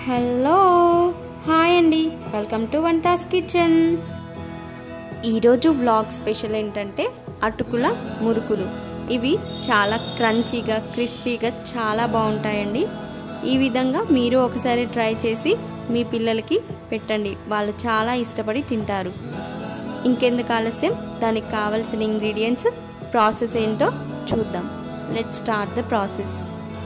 hello hi అండి welcome to Vantas kitchen ఈరోజు vlog special ఏంటంటే అటుకుల మురుకులు ఇవి చాలా క్రంచీగా క్రిస్పీగా చాలా బాగుంటాయండి ఈ విధంగా మీరు ఒకసారి ట్రై చేసి మీ పిల్లలకి పెట్టండి వాళ్ళు చాలా ఇష్టపడి తింటారు ఇంకెందుకు ఆలస్యం దానికి కావాల్సిన ఇంగ్రీడియంట్స్ ప్రాసెస్ ఏంటో చూద్దాం లెట్ స్టార్ట్ ద ప్రాసెస్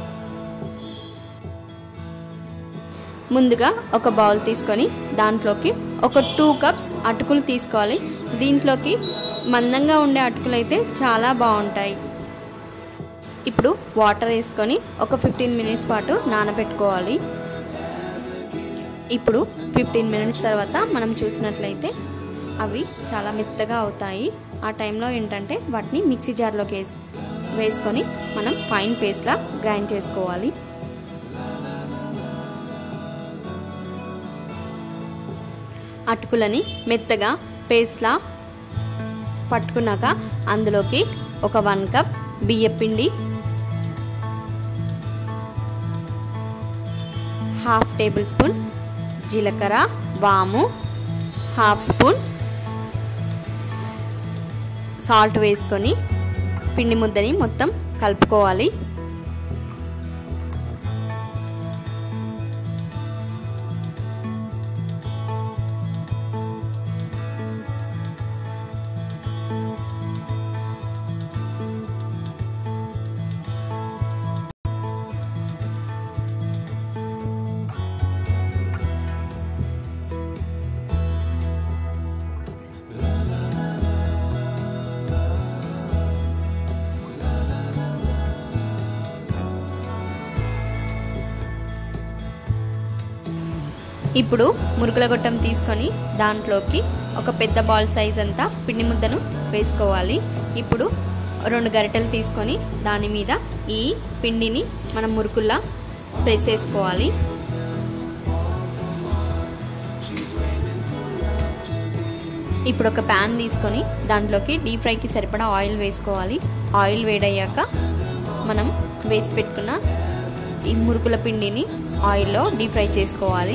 ముందుగా ఒక బౌల్ తీసుకొని దాంట్లోకి ఒక టూ కప్స్ అటుకులు తీసుకోవాలి దీంట్లోకి మందంగా ఉండే అటుకులు అయితే చాలా బాగుంటాయి ఇప్పుడు వాటర్ వేసుకొని ఒక ఫిఫ్టీన్ మినిట్స్ పాటు నానబెట్టుకోవాలి ఇప్పుడు ఫిఫ్టీన్ మినిట్స్ తర్వాత మనం చూసినట్లయితే అవి చాలా మెత్తగా అవుతాయి ఆ టైంలో ఏంటంటే వాటిని మిక్సీ జార్లోకి వేసి వేసుకొని మనం ఫైన్ పేస్ట్లా గ్రైండ్ చేసుకోవాలి అటుకులని మెత్తగా పేస్ట్లా పట్టుకున్నాక అందులోకి ఒక వన్ కప్ బియ్యపిండి హాఫ్ టేబుల్ స్పూన్ జీలకర్ర వాము హాఫ్ స్పూన్ సాల్ట్ వేసుకొని పిండి ముద్దని మొత్తం కలుపుకోవాలి ఇప్పుడు మురుకుల గొట్టం తీసుకొని దాంట్లోకి ఒక పెద్ద బాల్ సైజ్ అంతా పిండి ముద్దను వేసుకోవాలి ఇప్పుడు రెండు గరిటెలు తీసుకొని దాని మీద ఈ పిండిని మనం మురుకుల్లా ప్రెస్ చేసుకోవాలి ఇప్పుడు ఒక ప్యాన్ తీసుకొని దాంట్లోకి డీప్ ఫ్రైకి సరిపడా ఆయిల్ వేసుకోవాలి ఆయిల్ వేడయ్యాక మనం వేసి పెట్టుకున్న ఈ మురుకుల పిండిని ఆయిల్లో డీప్ ఫ్రై చేసుకోవాలి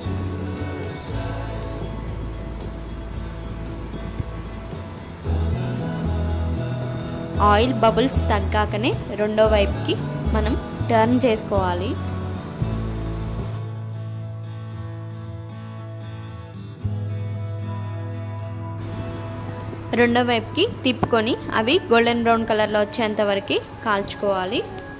ఆయిల్ బబుల్స్ తగ్గాకనే రెండో వైపుకి మనం టర్న్ చేసుకోవాలి రెండో వైపుకి తిప్పుకొని అవి గోల్డెన్ బ్రౌన్ కలర్లో వచ్చేంత వరకు కాల్చుకోవాలి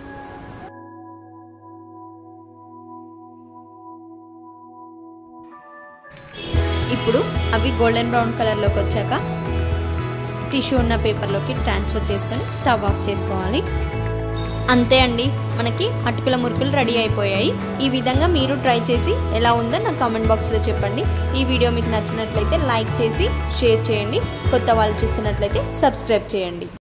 ఇప్పుడు అవి గోల్డెన్ బ్రౌన్ కలర్లోకి వచ్చాక టిష్యూ ఉన్న పేపర్లోకి ట్రాన్స్ఫర్ చేసుకొని స్టవ్ ఆఫ్ చేసుకోవాలి అంతే అండి మనకి అటుకుల మురుకులు రెడీ అయిపోయాయి ఈ విధంగా మీరు ట్రై చేసి ఎలా ఉందో నాకు కామెంట్ బాక్స్లో చెప్పండి ఈ వీడియో మీకు నచ్చినట్లయితే లైక్ చేసి షేర్ చేయండి కొత్త వాళ్ళు చూస్తున్నట్లయితే సబ్స్క్రైబ్ చేయండి